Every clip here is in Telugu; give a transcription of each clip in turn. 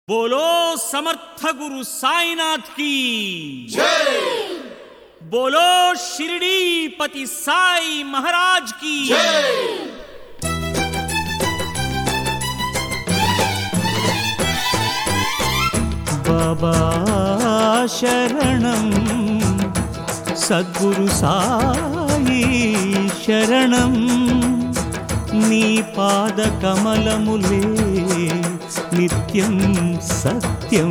बोलो समर्थ गुरु साईनाथ की बोलो शिरडी पति साई महाराज की బాబా శరణం సద్గురు సాయి శరణం నీ పాద కమలములే నిత్యం సత్యం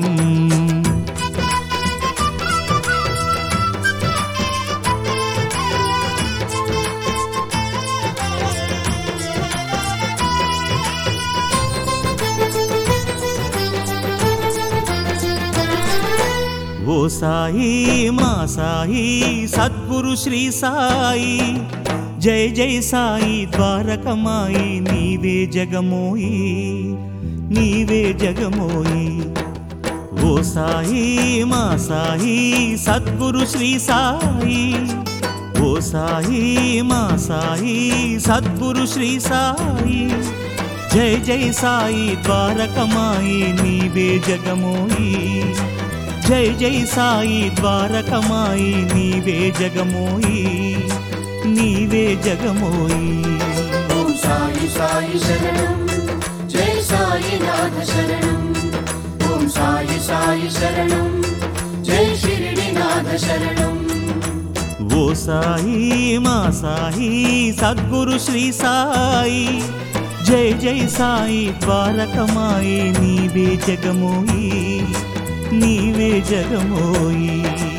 ఓ సాయి మా సాయి సద్గురు శ్రీ సాయి జై జై సాయి ద్వారకమాయి నీవే జగమోయి నీవే జగమోయి ఓ సాయి మా సాయి సద్గురు శ్రీ సాయి ఓ సాయి మా సాయి సద్గురు శ్రీ సాయి జై జై సాయి ద్వారకమాయి నీవే జగమోయి జై జై సాయి ద్వారకమాయి నీవే జగమోయి నీవే జగమోయి ఓం సాయి సాయి శరణం జై సాయినాథ శరణం ఓం సాయి సాయి శరణం జై షిరిడినాథ శరణం ఓ సాయి మా సాయి సద్గురు శ్రీ సాయి జై జై సాయి ద్వారకమాయి నీవే జగమోయి నీవే జగమోయి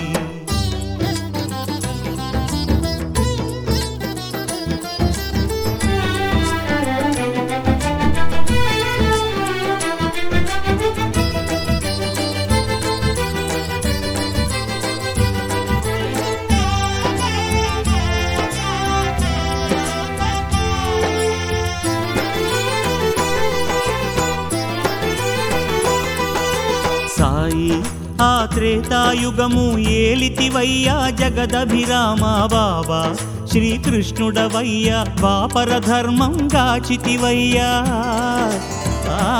సాయి ఆ త్రేతాయుగము ఏలితివయ్యా జగదభిరామ బాబా శ్రీకృష్ణుడవయ్యా ద్వాపర ధర్మం గాచితివయ్యా ఆ,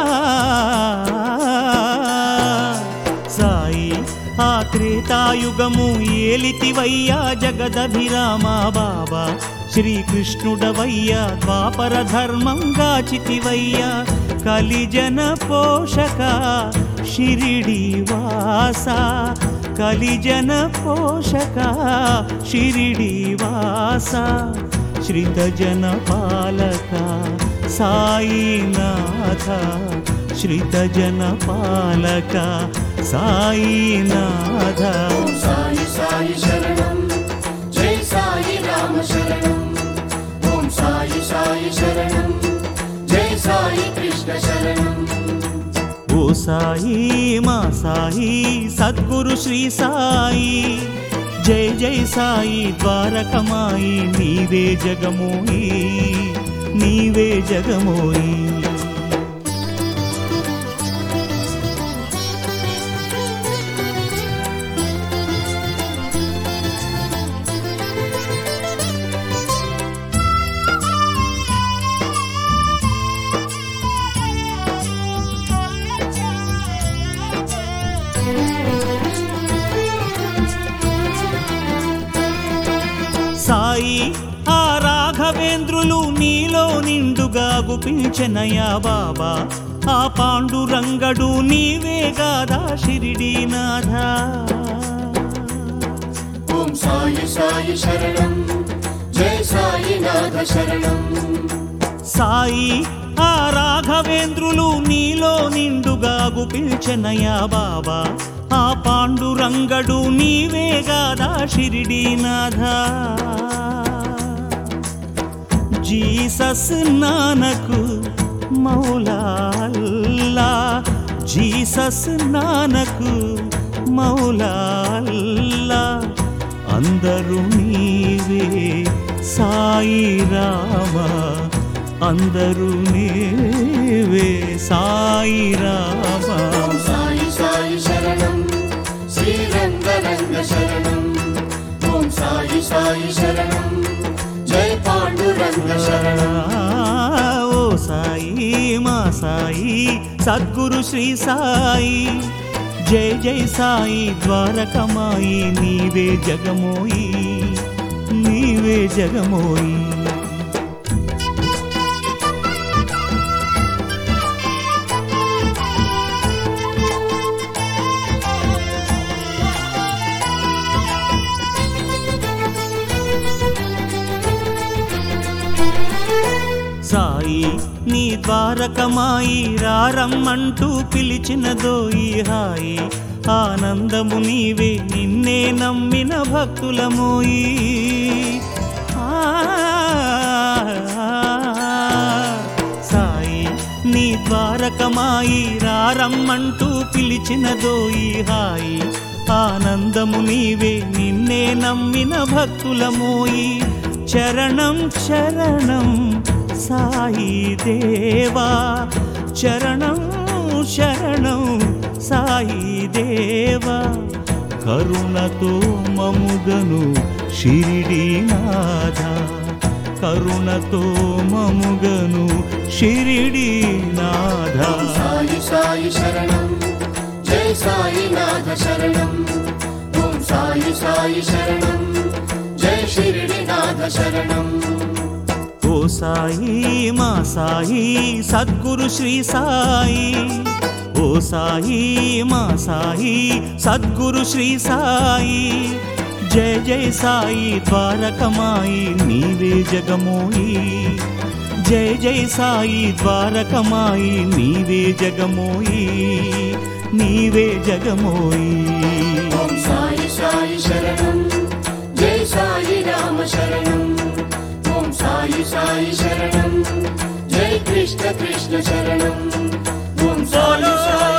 సాయి ఆ త్రేతాయుగము ఏలితివయ్యా జగదభిరామ బాబా శ్రీకృష్ణుడవయ్యా ద్వాపర ధర్మం గాచితివయ్యా కలిజన పోషక షిరిడి వాస కలిజన పోషక షిరిడి వాస శ్రితజన పాలక సాయినాథ శ్రితజన పాలక సాయినాథ ఓం సాయి సాయి శరణం జై సాయి రామ శరణం ఓం సాయి సాయి శరణం జై సాయి కృష్ణ శరణం ఓ సాయి మా సాయి సద్గురు శ్రీ సాయి జై జై సాయి ద్వారకమాయి నీవే జగమోయి నీవే జగమోయి సాయి ఆ రాఘవేంద్రులు నీలో నిండుగా గుపించనయా బాబా ఆ పాండురంగడు నీవే గాదా షిరిడీనాథ ఓం సాయి సాయి శరణం జై సాయినాథ శరణం సాయి ఆ రాఘవేంద్రులు నీలో నిండుగా గుపించనయా బాబా ఆ పాండురంగడు నీవే గాదా షిరిడీనాథ జీసస్ నానకు మౌలాల్లా జీసస్ నానకు మౌలాల్లా అందరూ నీవే సాయి రామ అందరూ నీవే సాయి రామ ఓం సాయి సాయి శరణం శ్రీరంగరంగ శరణం ఓం సాయి సాయి శరణం జై పాండురంగ శరణం ఓ సాయి మా సాయి సద్గురు శ్రీ సాయి జై జై సాయి ద్వారకమాయి నీవే జగమోయి నీవే జగమోయి సాయి నీ ద్వారకమాయి రారమ్మంటూ పిలిచినదోయి హాయి ఆనందము నీవే నిన్నే నమ్మిన భక్తులమోయి ఆ, సాయి నీ ద్వారకమాయి రారమ్మంటూ పిలిచినదోయి హాయి ఆనందము నీవే నిన్నే నమ్మిన భక్తులమోయి చరణం చరణం సాయి దేవా చరణం శరణం సాయి దేవా కరుణతో మముగను షిరిడీనాథ కరుణతో మముగను షిరిడీనాథ సాయి సాయి శరణం జై సాయి నాథ శరణం ఓం సాయి సాయి శరణం జై షిరిడి నాథ శరణం ఓ సాయి మా సాయి సద్గురు శ్రీ సాయి ఓ సాయి మా సాయి సద్గురు శ్రీ సాయి జయ జయ సాయి ద్వారకమాయి నీవే జగమోయి జయ జయ సాయి ద్వారకమాయి నీవే జగమోయి నీవే జగమోయి ఓం సాయి సాయి శరణం జై సాయి రామ శరణం ఓం సాయి సాయి శరణం జై కృష్ణ కృష్ణ శరణం ఓం సాయి సాయి